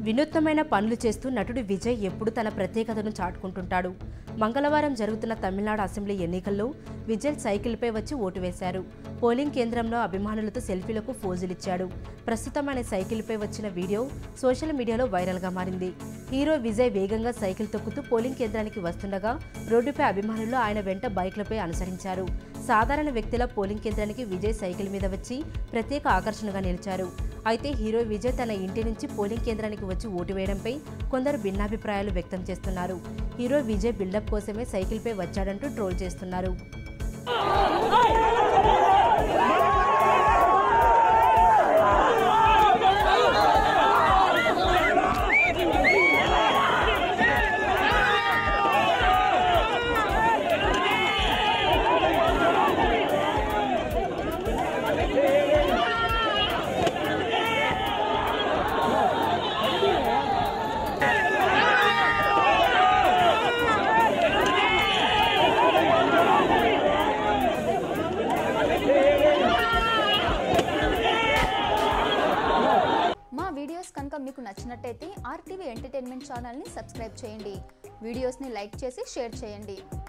వినూత్నమైన పనులు చేస్తూ నటుడు విజయ్ ఎప్పుడు తన ప్రత్యేకతను చాటుకుంటుంటాడు మంగళవారం జరుగుతున్న తమిళనాడు అసెంబ్లీ ఎన్నికల్లో విజయ్ సైకిల్పై వచ్చి ఓటు వేశారు పోలింగ్ కేంద్రంలో అభిమానులతో సెల్ఫీలకు ఫోజులిచ్చాడు ప్రస్తుతం ఆయన సైకిల్పై వచ్చిన వీడియో సోషల్ మీడియాలో వైరల్గా మారింది హీరో విజయ్ వేగంగా సైకిల్ తొక్కుతూ పోలింగ్ కేంద్రానికి వస్తుండగా రోడ్డుపై అభిమానులు ఆయన వెంట బైక్లపై అనుసరించారు సాధారణ వ్యక్తుల పోలింగ్ కేంద్రానికి విజయ్ సైకిల్ మీద వచ్చి ప్రత్యేక ఆకర్షణగా నిలిచారు అయితే హీరో విజయ్ తన ఇంటి నుంచి పోలింగ్ కేంద్రానికి వచ్చి ఓటు వేయడంపై కొందరు భిన్నాభిప్రాయాలు వ్యక్తం చేస్తున్నారు హీరో విజయ్ బిల్డప్ కోసమే సైకిల్పై వచ్చాడంటూ ట్రోల్ చేస్తున్నారు మా వీడియోస్ కనుక మీకు నచ్చినట్టయితే ఆర్టీవీ ఎంటర్టైన్మెంట్ ఛానల్ని సబ్స్క్రైబ్ చేయండి వీడియోస్ని లైక్ చేసి షేర్ చేయండి